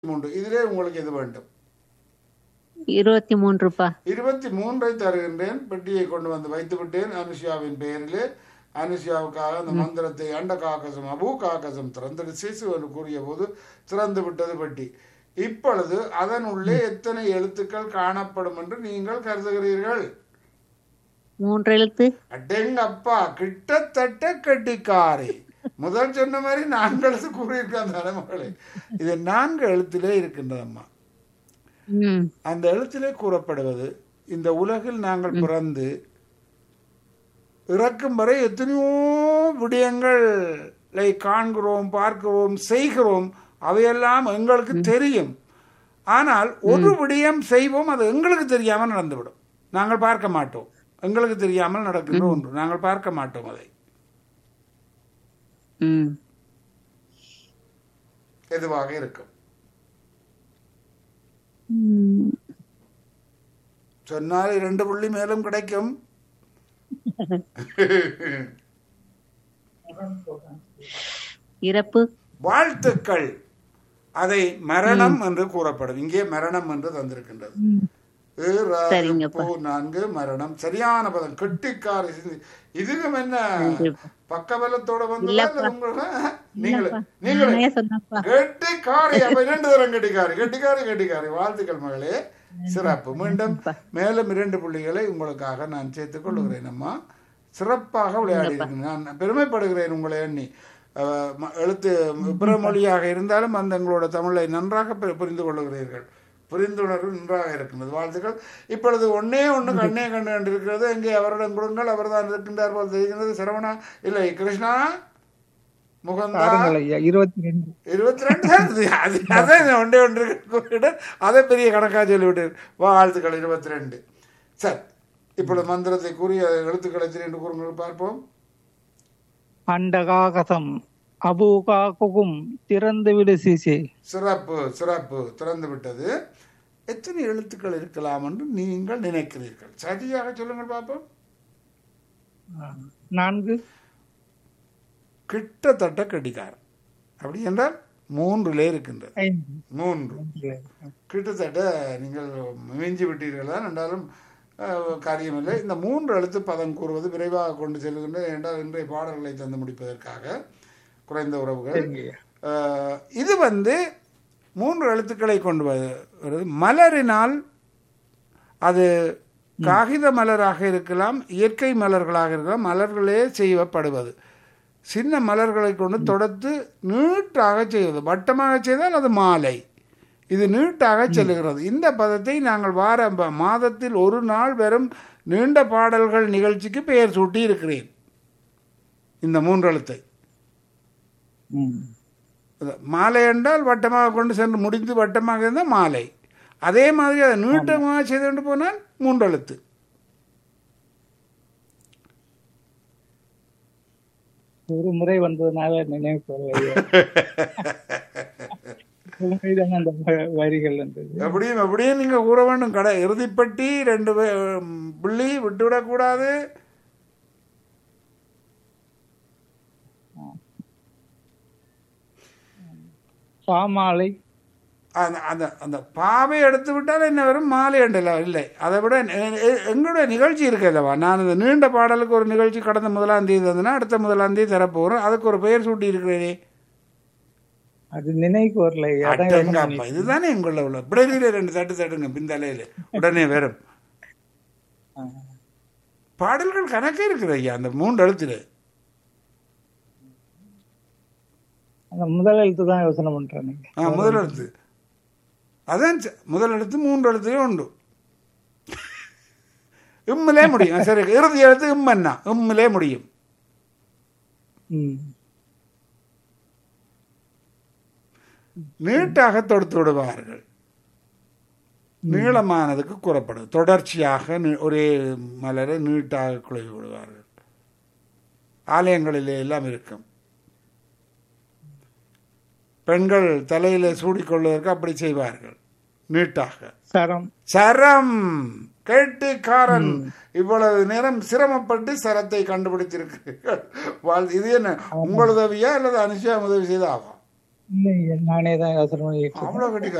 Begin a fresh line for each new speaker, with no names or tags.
மூன்று இதிலே உங்களுக்கு எது வேண்டும்
இருபத்தி மூன்றுப்பா
இருபத்தி மூன்றை தருகின்றேன் பெட்டியை கொண்டு வந்து வைத்து விட்டேன் அனுஷியாவின் பெயரிலே அனுஷியாவுக்காக அந்த மந்திரத்தை அண்ட காக்கசம் அபூ காக்கசம் திறந்துடு சிசு என்று கூறிய போது திறந்து விட்டது பெட்டி இப்பொழுது அதன் உள்ளே எத்தனை எழுத்துக்கள் காணப்படும் என்று நீங்கள் கருதுகிறீர்கள்
மூன்று எழுத்து
அடேங்கப்பா கிட்டத்தட்ட கட்டிக்காரி முதல் சொன்ன மாதிரி நான்கு எழுத்து கூறியிருக்கான் தலைமகளே இது நான்கு எழுத்திலே இருக்கின்றதம்மா
ம்
அந்த எழுத்திலே கூறப்படுவது இந்த உலகில் நாங்கள் பிறந்து இறக்கும் வரை எத்தனையோ விடயங்களை காண்கிறோம் பார்க்கிறோம் செய்கிறோம் அவையெல்லாம் எங்களுக்கு தெரியும் ஆனால் ஒரு விடயம் செய்வோம் அது எங்களுக்கு தெரியாமல் நடந்துவிடும் நாங்கள் பார்க்க மாட்டோம் எங்களுக்கு தெரியாமல் நடக்கின்ற ஒன்று நாங்கள் பார்க்க மாட்டோம் அதை
ம்
எதுவாக இருக்கும்
ம்.
சொன்னால் இரண்டு புள்ளி மேலும் கிடைக்கும்
இறப்பு
வாழ்த்துக்கள் அதை மரணம் என்று கூறப்படும் இங்கே மரணம் என்று தந்திருக்கின்றது ஈர,
சரிங்கப்பா.
பூ நான்கு மரணம் சரியான பதம் கெட்டிக்கார இதுக்கும் என்ன பக்கபலத்தோட வந்ததா இல்ல உங்கள நீங்களே நீங்களே
நானே சொன்னப்பா
கெட்டிக்காரி அப்ப இரண்டு தரம் கெட்டிக்காரி கெட்டிக்காரி கெட்டிக்காரி வாழ்த்துக்கள் மகளே சிறப்பு மீண்டும் மேலும் இரண்டு புள்ளிகளை உங்களுக்காக நான் சேர்த்துக் கொள்ளுகிறேன் அம்மா சிறப்பாக விளையாடி நான் பெருமைப்படுகிறேன் உங்களை எண்ணி அஹ், ம- எழுத்து பிற மொழியாக இருந்தாலும் அந்த எங்களோட தமிழை நன்றாக பு- புரிந்து கொள்ளுகிறீர்கள் புரிந்துணர்வு நன்றாக இருக்கின்றது வாழ்த்துக்கள் இப்பொழுது ஒன்னே ஒன்று கண்ணே கண்டு கண்டிருக்கிறது இங்கே அவரிடம் கொடுங்கள் அவர்தான் இருக்கின்றார் போல் தெரிகிறது சரவணா இல்லை கிருஷ்ணா முகந்தா
பாருங்கள் ஐயா இருபத்தி ரெண்டு
இருபத்தி ரெண்டு அது அதான் ஒன்றே ஒன்று கூறிவிட்டு அதை பெரிய கணக்காக சொல்லிவிட்டேன் வாழ்த்துக்கள் இருபத்தி ரெண்டு சரி இப்பொழுது மந்திரத்தை கூறிய எழுத்துக்களை என்று கூறுங்கள் பார்ப்போம்
அண்டகாகசம் அபூகாக்குகும் திறந்து விடு சிசி
சிறப்பு சிறப்பு திறந்து விட்டது எத்தனை எழுத்துக்கள் இருக்கலாம் என்று நீங்கள் நினைக்கிறீர்கள் சரியாக சொல்லுங்கள் பார்ப்போம்
நான்கு
கிட்டத்தட்ட கடிகாரம் அப்படி என்றால் மூன்றிலே இருக்கின்றது
ஐந்து
மூன்று கிட்டத்தட்ட நீங்கள் மிஞ்சி விட்டீர்கள் தான் என்றாலும் அஹ், காரியமில்லை இந்த மூன்று எழுத்து பதம் கூறுவது விரைவாக கொண்டு செல்கின்ற என்றால் இன்றைய பாடல்களை தந்து முடிப்பதற்காக குறைந்த உறவுகள்
சரிங்க ஐயா.
அஹ், இது வந்து மூன்று எழுத்துக்களை கொண்டு வ- வருது மலரினால் அது காகித மலராக இருக்கலாம் இயற்கை மலர்களாக இருக்கலாம் மலர்களே செய்யப்படுவது சின்ன மலர்களை கொண்டு தொடுத்து நீட்டாக செய்வது வட்டமாக செய்தால் அது மாலை இது நீட்டாக செல்லுகிறது இந்த பதத்தை நாங்கள் வார ப- மாதத்தில் ஒரு நாள் வெறும் நீண்ட பாடல்கள் நிகழ்ச்சிக்கு பெயர் சூட்டி இருக்கிறேன் இந்த மூன்று எழுத்தை
ம்.
அது மாலை என்றால் வட்டமாக கொண்டு சென்று முடிந்து வட்டமாக இருந்தால் மாலை அதே மாதிரி அதை நீட்டமாக செய்து கொண்டு போனால் மூன்றெழுத்து
ஒரு முறை வந்ததுனால நினைவு கொள்ளலையே உண்மைதான் அந்த வ- வரிகள் வந்தது
எப்படியும் எப்படியும் நீங்க கூற வேண்டும் கடை இறுதிப்பட்டி ரெண்டு பே- ம், புள்ளி விட்டுவிடக்கூடாது
பாமாலை
அந்த அந்த அந்த பாவை எடுத்து விட்டால் என்ன வரும் மாலை அண்டல இல்லை அதை விட எ- எ- எங்களுடைய நிகழ்ச்சி இருக்கு அல்லவா நான் இந்த நீண்ட பாடலுக்கு ஒரு நிகழ்ச்சி கடந்த முதலாம் தேதி தந்தேன்னா அடுத்த முதலாம் தேதி தரப்போகிறோம் அதுக்கு ஒரு பெயர் சூட்டி இருக்கிறேனே
அது நினைவுக்கு வரல அதான்
அட்டங்கப்பா இதுதானே எங்குள்ள உள்ள பிடரியில ரெண்டு தட்டு தட்டுங்க பிந்தலையில உடனே வரும்
ஆ.
பாடல்கள் கணக்கே இருக்குது ஐயா அந்த மூன்று எழுத்துல
அந்த முதல் எழுத்து தான் யோசனை பண்றேன் நீங்க
ஆ முதல் எழுத்து அதான் ச- முதல் எழுத்து மூன்று எழுத்துலேயும் உண்டு இம்மிலே முடியும் ஆ, சரி இறுதி எழுத்து இம்மன்னா இம்மிலே முடியும்
ம்.
நீட்டாக தொடுத்து விடுவார்கள் நீளமானதுக்கு கூறப்படும் தொடர்ச்சியாக நீ- ஒரே மலரை நீட்டாக குழவி விடுவார்கள் ஆலயங்களிலே எல்லாம் இருக்கும் பெண்கள் தலையில சூடிக்கொள்வதற்கு அப்படி செய்வார்கள் நீட்டாக
சரம்
சரம் கேட்டிக்காரன் இவ்வளவு நேரம் சிரமப்பட்டு சரத்தை கண்டுபிடித்திருக்கிறீர்கள் வாழ் இது என்ன உங்கள் உதவியா அல்லது அனுஷியா உதவி செய்தாவா
இல்ல நானே தான் யோசனை பண்ணிட்டு இருக்கேன்.
அவ்வளவு கட்டிக்காரி